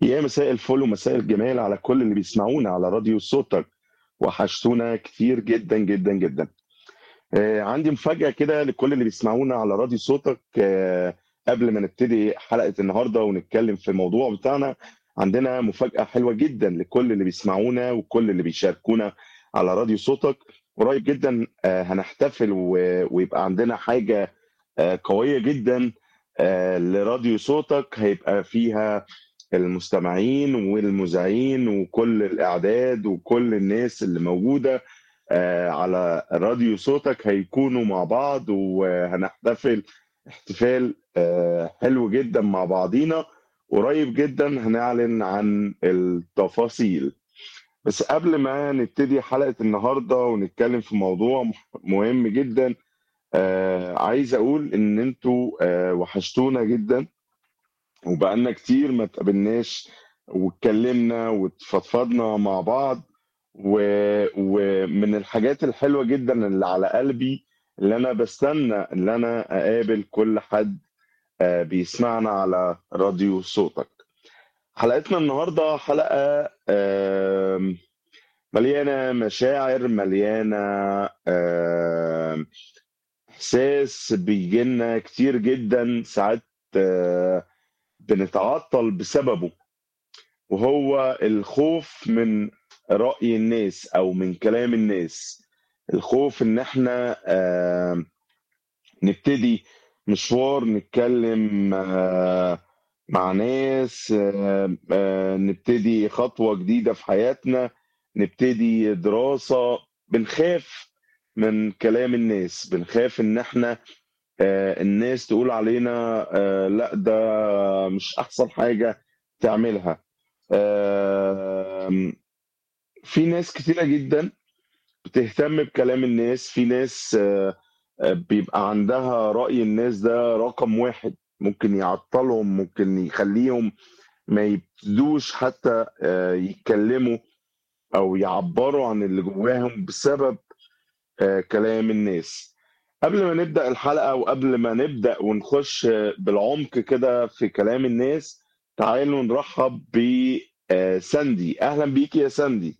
يا مساء الفل ومساء الجمال على كل اللي بيسمعونا على راديو صوتك وحشتونا كتير جدا جدا جدا آه عندي مفاجأة كده لكل اللي بيسمعونا على راديو صوتك آه قبل ما نبتدي حلقة النهاردة ونتكلم في الموضوع بتاعنا عندنا مفاجأة حلوة جدا لكل اللي بيسمعونا وكل اللي بيشاركونا على راديو صوتك قريب جدا آه هنحتفل و- ويبقى عندنا حاجة آه قوية جدا آه لراديو صوتك هيبقى فيها المستمعين والمذيعين وكل الإعداد وكل الناس اللي موجودة آه، على راديو صوتك هيكونوا مع بعض وهنحتفل احتفال آه، حلو جدا مع بعضينا قريب جدا هنعلن عن التفاصيل بس قبل ما نبتدي حلقة النهاردة ونتكلم في موضوع مح- مهم جدا آه، عايز أقول إن أنتوا آه، وحشتونا جدا وبقالنا كتير ما تقابلناش واتكلمنا واتفضفضنا مع بعض و... ومن الحاجات الحلوة جدا اللي على قلبي اللي أنا بستنى اللي أنا أقابل كل حد آه، بيسمعنا على راديو صوتك حلقتنا النهاردة حلقة آم، مليانة مشاعر مليانة آم، إحساس بيجيلنا كتير جدا ساعات آه، بنتعطل بسببه وهو الخوف من رأي الناس أو من كلام الناس الخوف إن إحنا آه، نبتدي مشوار نتكلم آه، مع ناس آه، آه، نبتدي خطوة جديدة في حياتنا نبتدي دراسة بنخاف من كلام الناس بنخاف إن إحنا آه، الناس تقول علينا آه، لا ده مش أحسن حاجة تعملها آم، في ناس كتيرة جدا بتهتم بكلام الناس في ناس آه، آه، بيبقى عندها رأي الناس ده رقم واحد ممكن يعطلهم ممكن يخليهم ما يبتدوش حتى آه، يتكلموا أو يعبروا عن اللي جواهم بسبب آه، كلام الناس قبل ما نبدأ الحلقة وقبل ما نبدأ ونخش آه، بالعمق كده في كلام الناس تعالوا نرحب بساندي أهلا بيكي يا ساندي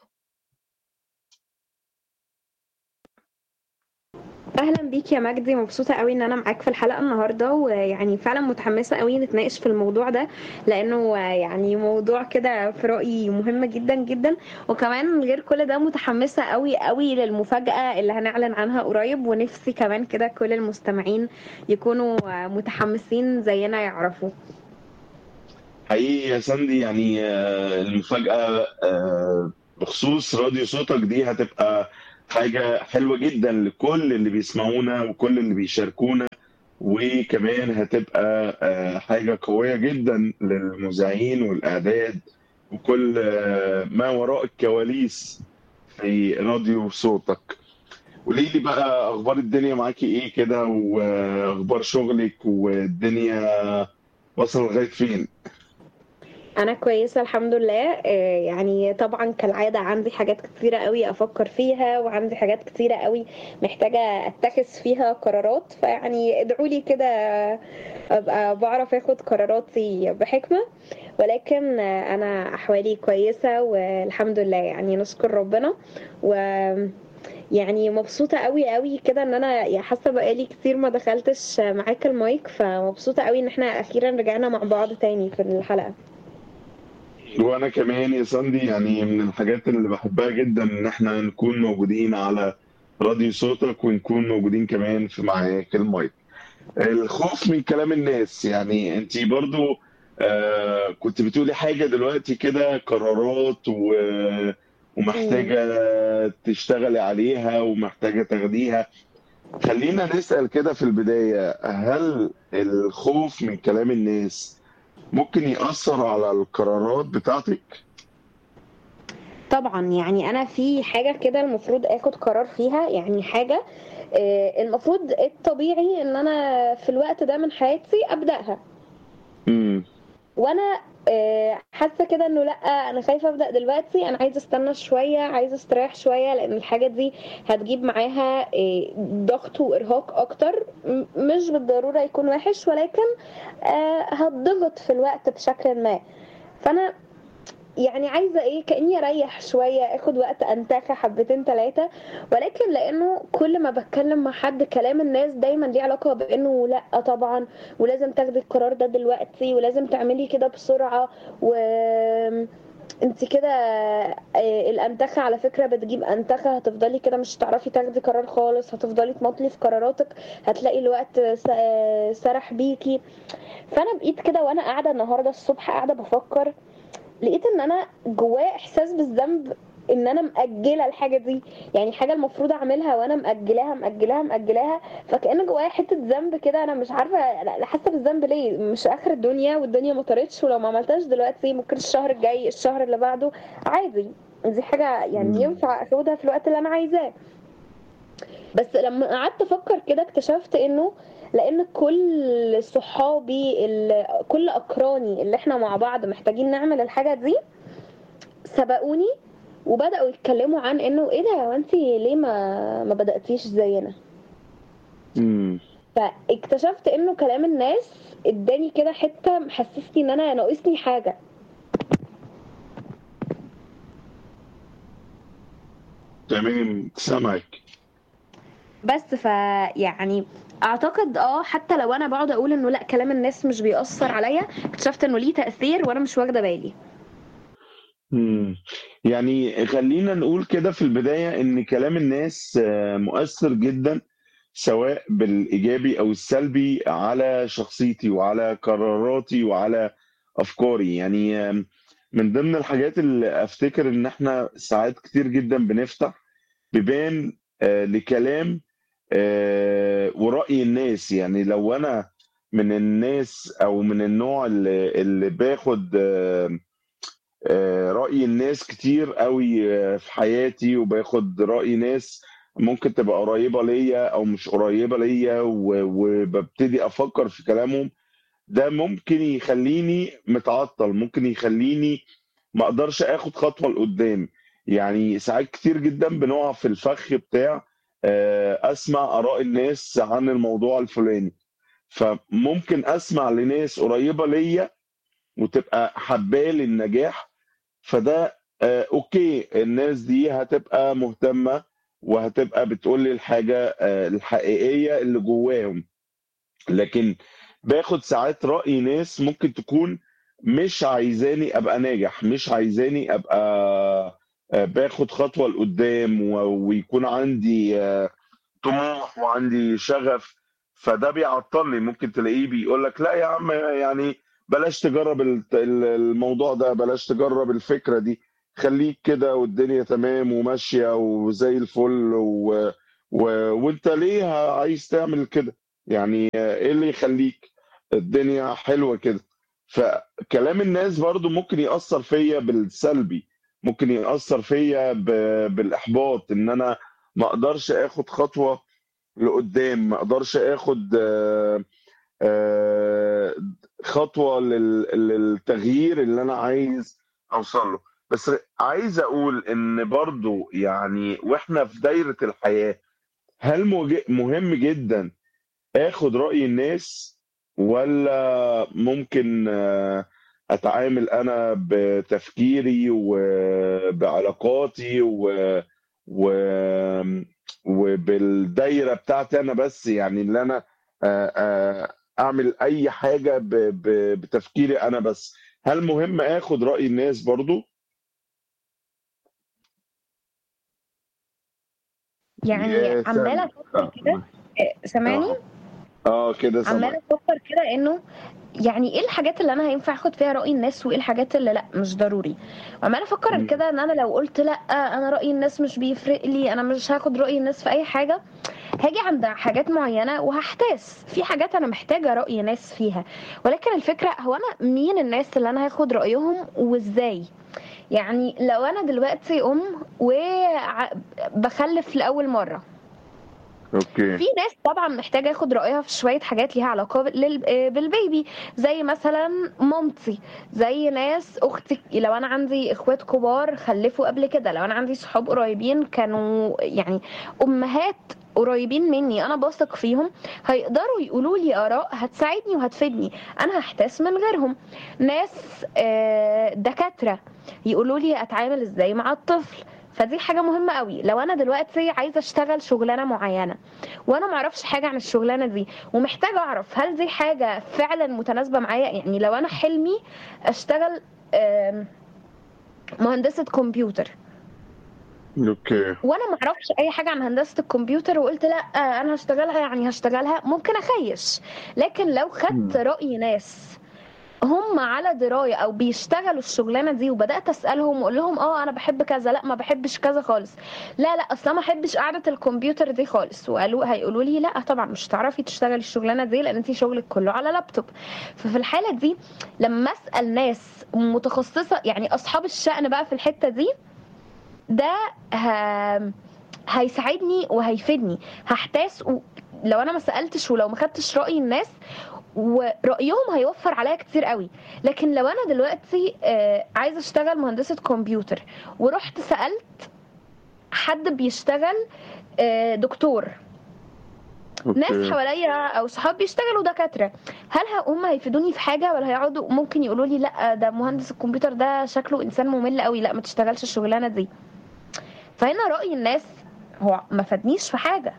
اهلا بيك يا مجدي مبسوطه قوي ان انا معاك في الحلقه النهارده ويعني فعلا متحمسه قوي نتناقش في الموضوع ده لانه يعني موضوع كده في رايي مهم جدا جدا وكمان غير كل ده متحمسه قوي قوي للمفاجاه اللي هنعلن عنها قريب ونفسي كمان كده كل المستمعين يكونوا متحمسين زينا يعرفوا حقيقي يا ساندي يعني آه، المفاجأة آه، بخصوص راديو صوتك دي هتبقى حاجة حلوة جدا لكل اللي بيسمعونا وكل اللي بيشاركونا وكمان هتبقى آه، حاجة قوية جدا للمذيعين والإعداد وكل آه، ما وراء الكواليس في راديو صوتك قولي لي بقى أخبار الدنيا معاكي إيه كده وأخبار شغلك والدنيا وصل لغاية فين؟ انا كويسه الحمد لله آه، يعني طبعا كالعاده عندي حاجات كتيره قوي افكر فيها وعندي حاجات كتيره قوي محتاجه اتخذ فيها قرارات فيعني ادعوا لي كده ابقى بعرف اخد قراراتي بحكمه ولكن آه، انا احوالي كويسه والحمد لله يعني نشكر ربنا و يعني مبسوطة قوي قوي كده ان انا يا حاسة بقالي كتير ما دخلتش معاك المايك فمبسوطة قوي ان احنا اخيرا رجعنا مع بعض تاني في الحلقة وانا كمان يا ساندي يعني من الحاجات اللي بحبها جدا ان احنا نكون موجودين على راديو صوتك ونكون موجودين كمان في معاك المايك الخوف من كلام الناس يعني انت برضو آه كنت بتقولي حاجة دلوقتي كده قرارات و ومحتاجة تشتغلي عليها ومحتاجة تاخديها خلينا نسأل كده في البداية هل الخوف من كلام الناس ممكن يأثر على القرارات بتاعتك؟ طبعا يعني انا في حاجه كده المفروض اخد قرار فيها يعني حاجه آه، المفروض الطبيعي ان انا في الوقت ده من حياتي ابداها امم وانا آه، حاسه كده انه لا انا خايفه ابدا دلوقتي انا عايزه استنى شويه عايزه استريح شويه لان الحاجه دي هتجيب معاها آه، ضغط وارهاق اكتر م- مش بالضروره يكون وحش ولكن آه، هتضغط في الوقت بشكل ما فانا يعني عايزه ايه كاني اريح شويه اخد وقت انتخى حبتين ثلاثه ولكن لانه كل ما بتكلم مع حد كلام الناس دايما ليه علاقه بانه لا طبعا ولازم تاخدي القرار ده دلوقتي ولازم تعملي كده بسرعه و انت كده آه، الانتخه على فكره بتجيب انتخه هتفضلي كده مش هتعرفي تاخدي قرار خالص هتفضلي تمطلي في قراراتك هتلاقي الوقت س- آه، سرح بيكي فانا بقيت كده وانا قاعده النهارده الصبح قاعده بفكر لقيت ان انا جوايا احساس بالذنب ان انا مأجله الحاجه دي يعني حاجه المفروض اعملها وانا مأجلاها مأجلاها مأجلاها فكأن جوايا حته ذنب كده انا مش عارفه لا- حاسه بالذنب ليه مش اخر الدنيا والدنيا ما طارتش ولو ما عملتهاش دلوقتي ممكن الشهر الجاي الشهر اللي بعده عادي دي حاجه يعني مم. ينفع اخدها في الوقت اللي انا عايزاه بس لما قعدت افكر كده اكتشفت انه لان كل صحابي ال- كل اقراني اللي احنا مع بعض محتاجين نعمل الحاجه دي سبقوني وبداوا يتكلموا عن انه ايه ده هو انت ليه ما ما بداتيش زينا مم. فاكتشفت انه كلام الناس اداني كده حته محسسني ان انا ناقصني حاجه تمام سامعك بس فيعني اعتقد اه حتى لو انا بقعد اقول انه لا كلام الناس مش بيأثر عليا اكتشفت انه ليه تأثير وانا مش واخده بالي مم. يعني خلينا نقول كده في البداية إن كلام الناس آه، مؤثر جدا سواء بالإيجابي أو السلبي على شخصيتي وعلى قراراتي وعلى أفكاري يعني آم، من ضمن الحاجات اللي أفتكر إن إحنا ساعات كتير جدا بنفتح بيبان آه، لكلام آه، ورأي الناس يعني لو أنا من الناس أو من النوع اللي, اللي باخد آه، آه، رأي الناس كتير قوي آه، في حياتي وباخد رأي ناس ممكن تبقى قريبة ليا أو مش قريبة ليا و- وببتدي أفكر في كلامهم ده ممكن يخليني متعطل ممكن يخليني ما أقدرش آخد خطوة لقدام يعني ساعات كتير جدا بنقع في الفخ بتاع آه، أسمع آراء الناس عن الموضوع الفلاني فممكن أسمع لناس قريبة ليا وتبقى حبالي النجاح فده آه، اوكي الناس دي هتبقى مهتمة وهتبقى بتقول لي الحاجة آه، الحقيقية اللي جواهم لكن باخد ساعات رأي ناس ممكن تكون مش عايزاني ابقى ناجح مش عايزاني ابقى آه، باخد خطوة لقدام و- ويكون عندي آه، طموح وعندي شغف فده بيعطلني ممكن تلاقيه بيقول لك لا يا عم يعني بلاش تجرب الت- ال- الموضوع ده بلاش تجرب الفكرة دي خليك كده والدنيا تمام وماشية وزي الفل و... و... وانت ليه عايز تعمل كده يعني ايه اللي يخليك الدنيا حلوة كده فكلام الناس برضو ممكن يأثر فيا بالسلبي ممكن يأثر فيا ب... بالإحباط ان انا ما اقدرش اخد خطوة لقدام ما اقدرش اخد آه، آه، خطوة لل- للتغيير اللي انا عايز اوصل له بس عايز اقول ان برضو يعني واحنا في دايرة الحياة هل موج- مهم جدا اخد رأي الناس ولا ممكن آه، اتعامل انا بتفكيري وبعلاقاتي و... و... وبالدايره بتاعتي انا بس يعني اللي انا آه، آه، اعمل اي حاجه ب... ب... بتفكيري انا بس هل مهم اخد رأي الناس برضو يعني يا عماله سامي افكر اه كده آه، سامعني اه اه كده عماله سامعك افكر كده انه يعني ايه الحاجات اللي انا هينفع اخد فيها راي الناس وايه الحاجات اللي لا مش ضروري وعماله افكر مم. كده ان انا لو قلت لا انا راي الناس مش بيفرق لي انا مش هاخد راي الناس في اي حاجه هاجي عند حاجات معينه وهحتاس في حاجات انا محتاجه راي ناس فيها ولكن الفكره هو انا مين الناس اللي انا هاخد رايهم وازاي يعني لو انا دلوقتي ام وبخلف لاول مره اوكي في ناس طبعا محتاجه اخد رايها في شويه حاجات ليها علاقه بال- آه، بالبيبي زي مثلا مامتي زي ناس اختي لو انا عندي اخوات كبار خلفوا قبل كده لو انا عندي صحاب قريبين كانوا يعني امهات قريبين مني انا بثق فيهم هيقدروا يقولوا لي اراء هتساعدني وهتفيدني انا هحتاس من غيرهم ناس آه، دكاتره يقولوا لي اتعامل ازاي مع الطفل فدي حاجة مهمة قوي لو أنا دلوقتي عايزة أشتغل شغلانة معينة وأنا معرفش حاجة عن الشغلانة دي ومحتاجة أعرف هل دي حاجة فعلا متناسبة معايا يعني لو أنا حلمي أشتغل آم، مهندسة كمبيوتر اوكي وانا ما اعرفش اي حاجه عن هندسه الكمبيوتر وقلت لا انا هشتغلها يعني هشتغلها ممكن اخيش لكن لو خدت مم. راي ناس هم على درايه او بيشتغلوا الشغلانه دي وبدات اسالهم واقول لهم اه انا بحب كذا لا ما بحبش كذا خالص لا لا اصلا ما احبش قعده الكمبيوتر دي خالص وقالوا هيقولوا لي لا طبعا مش هتعرفي تشتغلي الشغلانه دي لان انت شغلك كله على لابتوب ففي الحاله دي لما اسال ناس متخصصه يعني اصحاب الشأن بقى في الحته دي ده ه... هيساعدني وهيفيدني هحتاس و... لو انا ما سالتش ولو ما خدتش راي الناس ورايهم هيوفر عليا كتير قوي لكن لو انا دلوقتي آه، عايزه اشتغل مهندسه كمبيوتر ورحت سالت حد بيشتغل آه، دكتور ناس اوكي حواليا او صحاب بيشتغلوا دكاتره هل ه- هم هيفيدوني في حاجه ولا هيقعدوا ممكن يقولوا لي لا ده مهندس الكمبيوتر ده شكله انسان ممل قوي لا ما تشتغلش الشغلانه دي فهنا راي الناس هو ما فادنيش في حاجه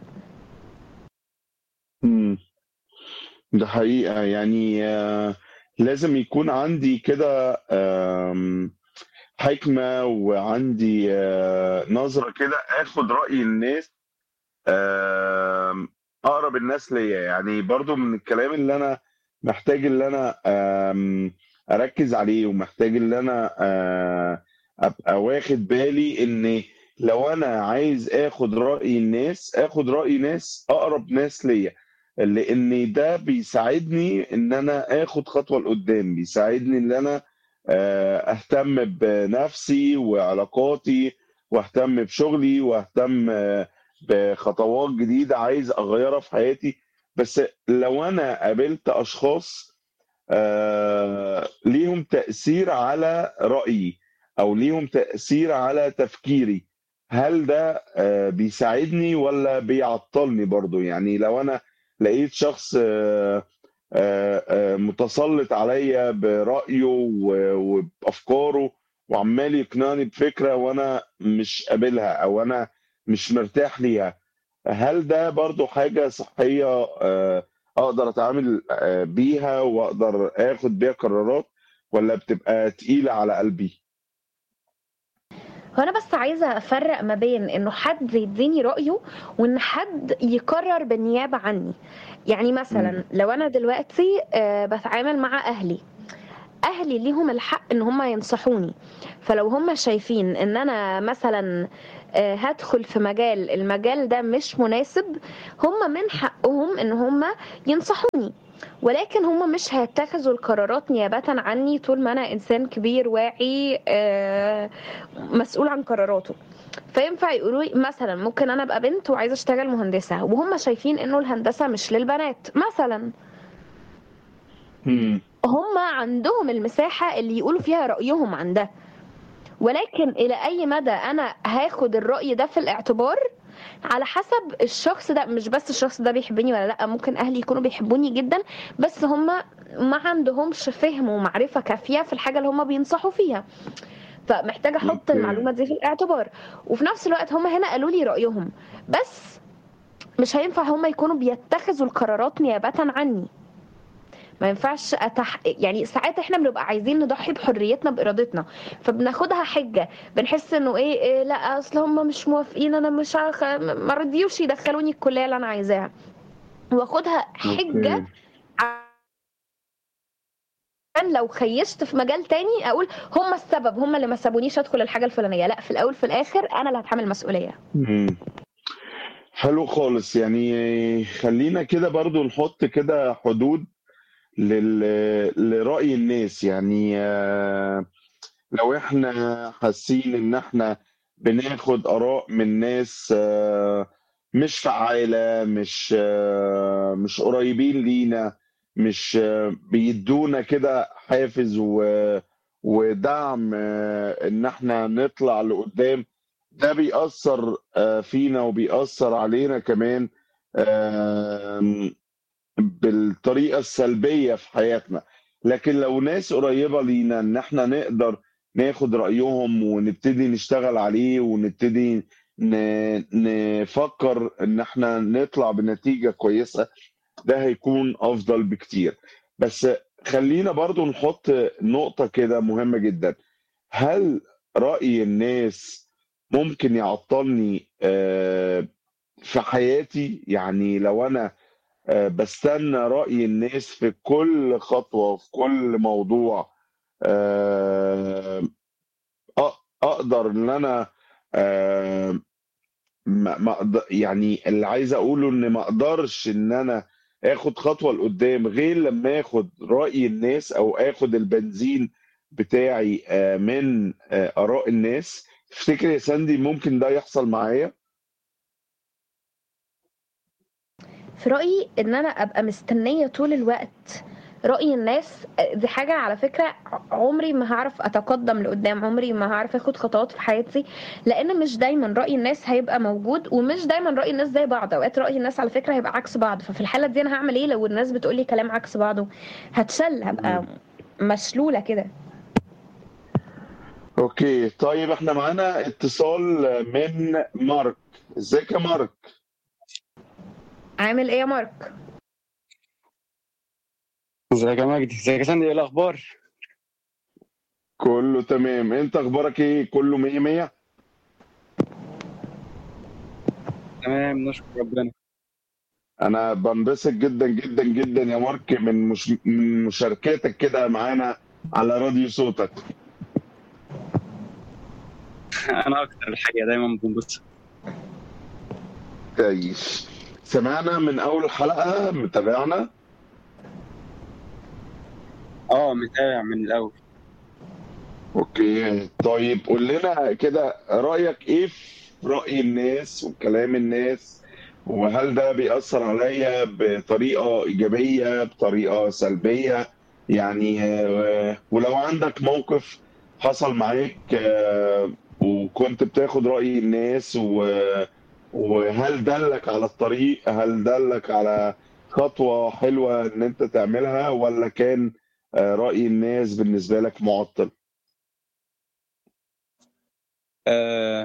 مم. ده حقيقة يعني آه، لازم يكون عندي كده آم، حكمة وعندي آه، نظرة كده اخد رأي الناس آم، اقرب الناس ليا يعني برضو من الكلام اللي انا محتاج اللي انا آم، اركز عليه ومحتاج اللي انا آه، ابقى واخد بالي ان لو انا عايز اخد رأي الناس اخد رأي ناس اقرب ناس ليا لان ده بيساعدني ان انا اخد خطوة لقدام بيساعدني ان انا آه، اهتم بنفسي وعلاقاتي واهتم بشغلي واهتم آه، بخطوات جديدة عايز اغيرها في حياتي بس لو انا قابلت اشخاص آه، ليهم تأثير على رأيي او ليهم تأثير على تفكيري هل ده آه، بيساعدني ولا بيعطلني برضو يعني لو انا لقيت شخص آه، آه، آه، متسلط عليا برأيه و- وبأفكاره وعمال يقنعني بفكرة وانا مش قابلها او انا مش مرتاح ليها هل ده برضو حاجة صحية آه، اقدر اتعامل آه، بيها واقدر اخد بيها قرارات ولا بتبقى تقيلة على قلبي هو انا بس عايزه افرق ما بين انه حد يديني رايه وان حد يقرر بالنيابه عني يعني مثلا مم. لو انا دلوقتي آه، بتعامل مع اهلي اهلي ليهم الحق ان هم ينصحوني فلو هم شايفين ان انا مثلا آه، هدخل في مجال المجال ده مش مناسب هم من حقهم ان هم ينصحوني ولكن هم مش هيتخذوا القرارات نيابة عني طول ما انا انسان كبير واعي آه، مسؤول عن قراراته فينفع يقولوا لي مثلا ممكن انا ابقى بنت وعايزه اشتغل مهندسه وهم شايفين انه الهندسه مش للبنات مثلا مم. هم عندهم المساحة اللي يقولوا فيها رأيهم عن ده ولكن إلى أي مدى أنا هاخد الرأي ده في الاعتبار على حسب الشخص ده مش بس الشخص ده بيحبني ولا لا ممكن أهلي يكونوا بيحبوني جدا بس هم ما عندهمش فهم ومعرفة كافية في الحاجة اللي هم بينصحوا فيها فمحتاجة أحط اوكي المعلومة دي في الاعتبار وفي نفس الوقت هم هنا قالوا لي رأيهم بس مش هينفع هم يكونوا بيتخذوا القرارات نيابة عني ما ينفعش أتح... يعني ساعات احنا بنبقى عايزين نضحي بحريتنا بارادتنا فبناخدها حجه بنحس انه ايه, إيه لا اصل هم مش موافقين انا مش عارف ما رضيوش يدخلوني الكليه اللي انا عايزاها واخدها حجه اوكي عشان لو خيشت في مجال تاني اقول هم السبب هم اللي ما سابونيش ادخل الحاجه الفلانيه لا في الاول في الاخر انا اللي هتحمل مسؤوليه مم. حلو خالص يعني خلينا كده برضو نحط كده حدود لل... لرأي الناس يعني آه، لو احنا حاسين ان احنا بناخد آراء من ناس آه، مش فعالة مش آه، مش قريبين لينا مش آه، بيدونا كده حافز و... ودعم آه، ان احنا نطلع لقدام ده بيأثر آه، فينا وبيأثر علينا كمان آم، بالطريقة السلبية في حياتنا لكن لو ناس قريبة لينا ان احنا نقدر ناخد رأيهم ونبتدي نشتغل عليه ونبتدي ن- نفكر ان احنا نطلع بنتيجة كويسة ده هيكون افضل بكتير بس خلينا برضو نحط نقطة كده مهمة جدا هل رأي الناس ممكن يعطلني آه، في حياتي يعني لو انا آه، بستنى رأي الناس في كل خطوة وفي كل موضوع آه، أ- اقدر ان انا آه، ما ما أقد- يعني اللي عايز اقوله ان ما اقدرش ان انا اخد خطوة لقدام غير لما اخد رأي الناس او اخد البنزين بتاعي آه، من آه، اراء الناس تفتكر يا ساندي ممكن ده يحصل معايا في رأيي ان انا ابقى مستنية طول الوقت رأي الناس دي حاجة على فكرة عمري ما هعرف اتقدم لقدام عمري ما هعرف اخد خطوات في حياتي لان مش دايما رأي الناس هيبقى موجود ومش دايما رأي الناس زي بعض اوقات رأي الناس على فكرة هيبقى عكس بعض ففي الحالة دي انا هعمل ايه لو الناس بتقولي كلام عكس بعضه هتشل هبقى مشلولة كده اوكي طيب احنا معانا اتصال من مارك ازيك يا مارك عامل ايه يا مارك ازيك يا مجدي ازيك يا سندي ايه الاخبار كله تمام انت اخبارك ايه كله مية مية تمام نشكر ربنا انا بنبسط جدا جدا جدا يا مارك من مش من مشاركتك كده معانا على راديو صوتك انا اكتر الحقيقه دايما بنبسط تعيش سمعنا من اول حلقة متابعنا اه متابع من الاول اوكي طيب قول لنا كده رأيك ايه في رأي الناس وكلام الناس وهل ده بيأثر عليا بطريقة إيجابية بطريقة سلبية يعني آه، ولو عندك موقف حصل معاك آه، وكنت بتاخد رأي الناس و- وهل دلك على الطريق هل دلك على خطوة حلوة ان انت تعملها ولا كان آه، رأي الناس بالنسبة لك معطل آه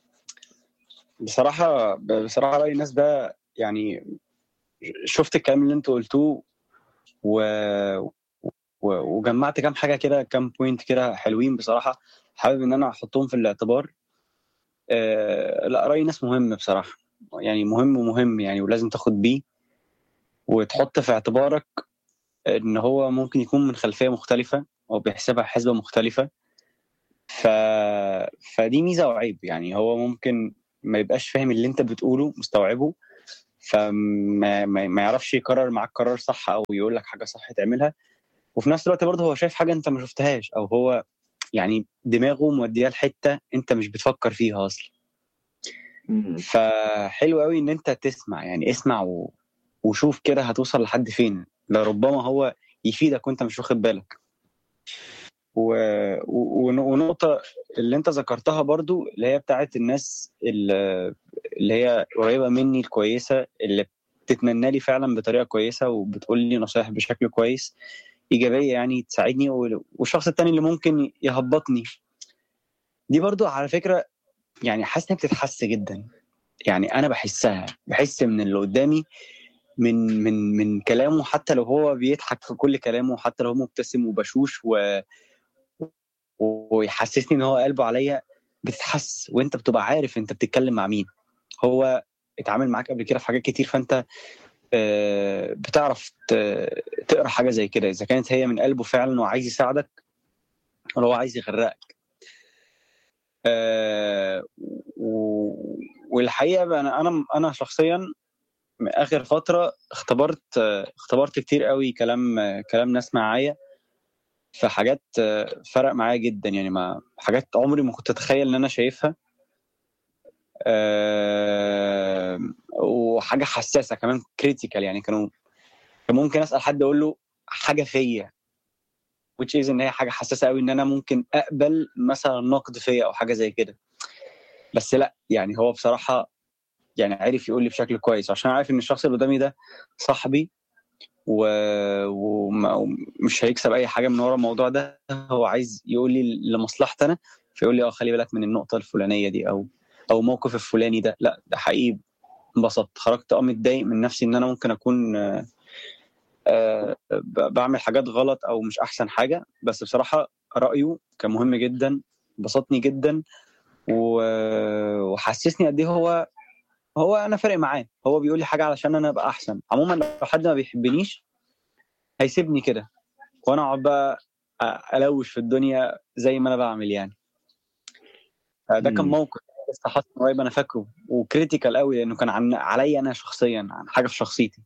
بصراحه بصراحه راي الناس ده يعني شفت الكلام اللي انتوا قلتوه و... و... وجمعت كام حاجه كده كام بوينت كده حلوين بصراحه حابب ان انا احطهم في الاعتبار آه لا راي الناس مهم بصراحه يعني مهم ومهم يعني ولازم تاخد بيه وتحط في اعتبارك ان هو ممكن يكون من خلفيه مختلفه او بيحسبها حسبه مختلفه ف... فدي ميزه وعيب يعني هو ممكن ما يبقاش فاهم اللي انت بتقوله مستوعبه فما ما... ما يعرفش يقرر معاك قرار صح او يقول لك حاجه صح تعملها وفي نفس الوقت برضه هو شايف حاجه انت ما شفتهاش او هو يعني دماغه مودياه لحته انت مش بتفكر فيها اصلا فحلو قوي ان انت تسمع يعني اسمع و... وشوف كده هتوصل لحد فين لربما هو يفيدك وانت مش واخد بالك و... و... ونقطة اللي انت ذكرتها برضو اللي هي بتاعت الناس اللي اللي هي قريبة مني الكويسة اللي بتتمنى لي فعلا بطريقة كويسة وبتقول لي نصايح بشكل كويس إيجابية يعني تساعدني و- والشخص التاني اللي ممكن يهبطني دي برضو على فكرة يعني حاسس انها بتتحس جدا يعني انا بحسها بحس من اللي قدامي من من من كلامه حتى لو هو بيضحك في كل كلامه حتى لو هو مبتسم وبشوش و... ويحسسني ان هو قلبه عليا بتتحس وانت بتبقى عارف انت بتتكلم مع مين هو اتعامل معاك قبل كده في حاجات كتير فانت آه، بتعرف ت- تقرا حاجه زي كده اذا كانت هي من قلبه فعلا وعايز يساعدك ولا هو عايز يغرقك آه، و- والحقيقه بقى انا انا انا شخصيا من اخر فتره اختبرت آه، اختبرت كتير قوي كلام آه، كلام ناس معايا في حاجات آه، فرق معايا جدا يعني ما حاجات عمري ما كنت اتخيل ان انا شايفها آه، وحاجه حساسه كمان كريتيكال يعني كانوا كان ممكن اسال حد اقول له حاجه فيا which is ان هي حاجه حساسه قوي ان انا ممكن اقبل مثلا نقد فيا او حاجه زي كده بس لا يعني هو بصراحه يعني عرف يقول لي بشكل كويس عشان عارف ان الشخص اللي قدامي ده صاحبي و... وما- ومش هيكسب اي حاجه من ورا الموضوع ده هو عايز يقول لي لمصلحتي انا فيقول لي اه خلي بالك من النقطه الفلانيه دي او او موقف الفلاني ده لا ده حقيقي انبسطت خرجت اه متضايق من نفسي ان انا ممكن اكون آه، آه، ب- بعمل حاجات غلط او مش احسن حاجه بس بصراحه رايه كان مهم جدا بسطني جدا و- وحسسني قد ايه هو هو انا فارق معاه هو بيقول لي حاجه علشان انا ابقى احسن عموما لو حد ما بيحبنيش هيسيبني كده وانا اقعد بقى أ- الوش في الدنيا زي ما انا بعمل يعني ده كان مم. موقف لسه حصل قريب انا فاكره وكريتيكال قوي لانه كان عن عليا انا شخصيا عن حاجه في شخصيتي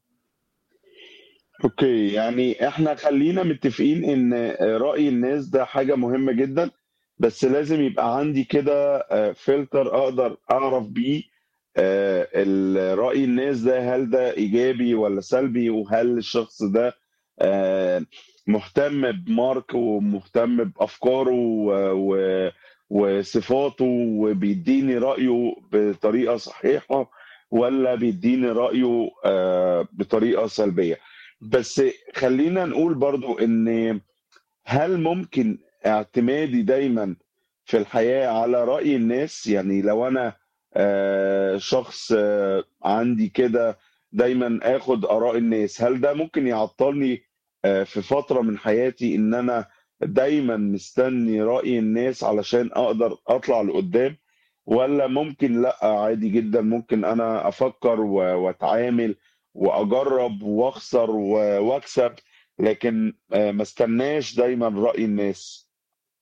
اوكي يعني احنا خلينا متفقين ان رأي الناس ده حاجة مهمة جدا بس لازم يبقى عندي كده فلتر اقدر اعرف بيه آه، ال- رأي الناس ده هل ده ايجابي ولا سلبي وهل الشخص ده آه، مهتم بمارك ومهتم بافكاره و- و- وصفاته وبيديني رأيه بطريقة صحيحة ولا بيديني رأيه آه، بطريقة سلبية بس خلينا نقول برضو ان هل ممكن اعتمادي دايما في الحياة على رأي الناس يعني لو انا آه، شخص آه، عندي كده دايما اخد اراء الناس هل ده ممكن يعطلني آه، في فترة من حياتي ان انا دايما مستني رأي الناس علشان اقدر اطلع لقدام ولا ممكن لا عادي جدا ممكن انا افكر و- واتعامل واجرب واخسر و- واكسب لكن آه، ما استناش دايما رأي الناس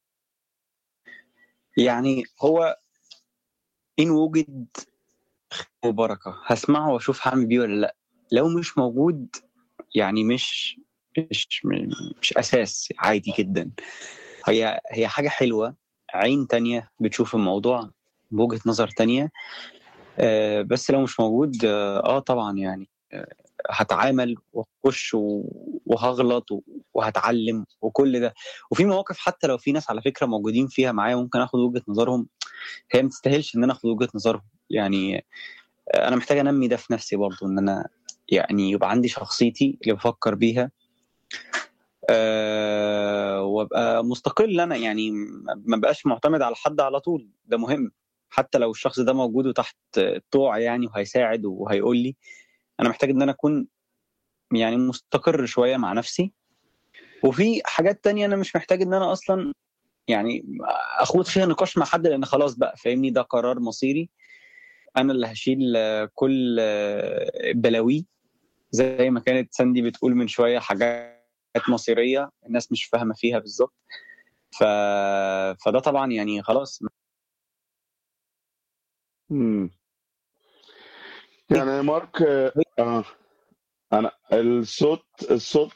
يعني هو ان وجد خير وبركه هسمعه واشوف هعمل بيه ولا لا لو مش موجود يعني مش مش مش اساس عادي جدا هي هي حاجه حلوه عين تانية بتشوف الموضوع بوجهه نظر تانية آه، بس لو مش موجود اه آه، طبعا يعني آه، هتعامل وهخش و- وهغلط و- وهتعلم وكل ده وفي مواقف حتى لو في ناس على فكره موجودين فيها معايا ممكن اخد وجهه نظرهم هي ما تستاهلش ان انا اخد وجهه نظرهم يعني آه، انا محتاج انمي ده في نفسي برضو ان انا يعني يبقى عندي شخصيتي اللي بفكر بيها أه وابقى مستقل انا يعني ما ما بقاش معتمد على حد على طول ده مهم حتى لو الشخص ده موجود وتحت طوع يعني وهيساعد وهيقول لي انا محتاج ان انا اكون يعني مستقر شويه مع نفسي وفي حاجات تانية انا مش محتاج ان انا اصلا يعني اخوض فيها نقاش مع حد لان خلاص بقى فاهمني ده قرار مصيري انا اللي هشيل آه، كل آه، بلاويه زي ما كانت ساندي بتقول من شويه حاجات مصيريه الناس مش فاهمه فيها بالظبط ف... فده طبعا يعني خلاص مم. يعني يا مارك آه انا الصوت الصوت